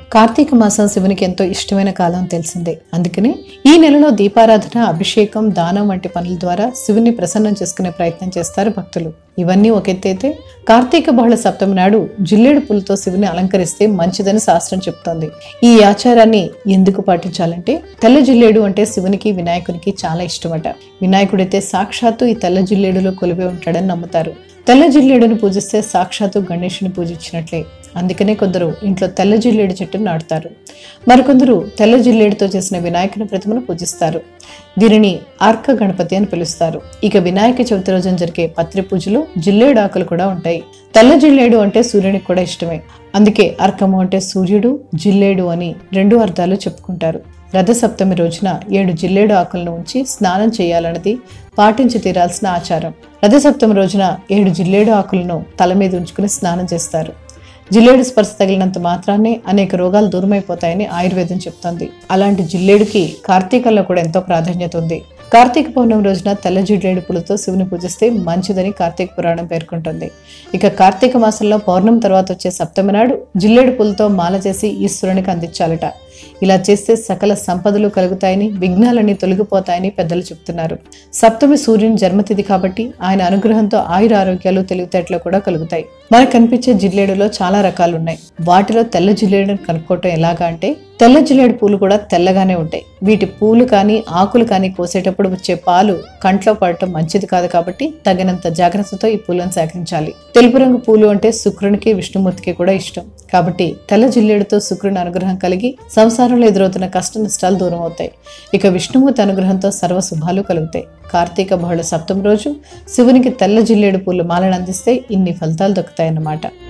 కార్తీక మాసం శివునికి ఎంతో ఇష్టమైన కాలం తెలిసిందే అందుకని ఈ నెలలో దీపారాధన అభిషేకం దానం వంటి పనుల ద్వారా శివుని ప్రసన్నం చేసుకునే ప్రయత్నం చేస్తారు భక్తులు ఇవన్నీ ఒక ఎత్తైతే కార్తీక బహుళ సప్తమి నాడు జిల్లేడు పూలతో శివుని అలంకరిస్తే మంచిదని శాస్త్రం చెప్తోంది ఈ ఆచారాన్ని ఎందుకు పాటించాలంటే తెల్ల జిల్లేడు అంటే శివునికి వినాయకునికి చాలా ఇష్టమట వినాయకుడైతే సాక్షాత్తు ఈ తెల్ల జిల్లేడులో కొలివే ఉంటాడని నమ్ముతారు తెల్ల జిల్లేడును పూజిస్తే సాక్షాత్తు గణేషుని పూజించినట్లే అందుకనే కొందరు ఇంట్లో తెల్ల జిల్లేడు చెట్టును నాటుతారు మరికొందరు తెల్ల జిల్లేడుతో చేసిన వినాయకుని ప్రతిమను పూజిస్తారు దీనిని అర్క గణపతి అని పిలుస్తారు ఇక వినాయక చవితి రోజున జరిగే పత్రి పూజలు జిల్లేడు ఆకులు కూడా ఉంటాయి తెల్ల జిల్లేడు అంటే సూర్యునికి కూడా ఇష్టమే అందుకే అర్కము అంటే సూర్యుడు జిల్లేడు అని రెండు అర్థాలు చెప్పుకుంటారు రథసప్తమి రోజున ఏడు జిల్లేడు ఆకులను ఉంచి స్నానం చేయాలన్నది పాటించి తీరాల్సిన ఆచారం రథసప్తమి రోజున ఏడు జిల్లేడు ఆకులను తల మీద ఉంచుకుని స్నానం చేస్తారు జిల్లేడు స్పర్శ తగిలినంత మాత్రాన్నే అనేక రోగాలు దూరమైపోతాయని ఆయుర్వేదం చెప్తోంది అలాంటి జిల్లేడుకి కార్తీకంలో కూడా ఎంతో ప్రాధాన్యత ఉంది కార్తీక పౌర్ణమి రోజున తెల్ల జిల్లేడు పూలతో శివుని పూజిస్తే మంచిదని కార్తీక పురాణం పేర్కొంటుంది ఇక కార్తీక మాసంలో పౌర్ణమి తర్వాత వచ్చే సప్తమి నాడు జిల్లేడు పూలతో మాల చేసి ఈశ్వరునికి అందించాలట ఇలా చేస్తే సకల సంపదలు కలుగుతాయని విఘ్నాలన్నీ తొలగిపోతాయని పెద్దలు చెప్తున్నారు సప్తమి సూర్యుని జన్మతిథి కాబట్టి ఆయన అనుగ్రహంతో ఆయుర ఆరోగ్యాలు తెలివితేటలు కూడా కలుగుతాయి మనకు కనిపించే జిల్లేడులో చాలా రకాలు ఉన్నాయి వాటిలో తెల్ల జిల్లేడును కనుక్కోవటం ఎలాగా అంటే తెల్ల జిల్లేడు పూలు కూడా తెల్లగానే ఉంటాయి వీటి పూలు కానీ ఆకులు కానీ కోసేటప్పుడు వచ్చే పాలు కంట్లో పడటం మంచిది కాదు కాబట్టి తగినంత జాగ్రత్తతో ఈ పూలను సేకరించాలి తెలుపు రంగు పూలు అంటే శుక్రునికి విష్ణుమూర్తికి కూడా ఇష్టం కాబట్టి తెల్ల జిల్లేడుతో శుక్రుని అనుగ్రహం కలిగి సంసారంలో ఎదురవుతున్న కష్ట నష్టాలు దూరం అవుతాయి ఇక విష్ణుమూర్తి అనుగ్రహంతో సర్వ శుభాలు కలుగుతాయి కార్తీక బహుళ సప్తమి రోజు శివునికి తెల్ల జిల్లేడు పూలు మాలను అందిస్తే ఇన్ని ఫలితాలు దొక్కుతాయన్నమాట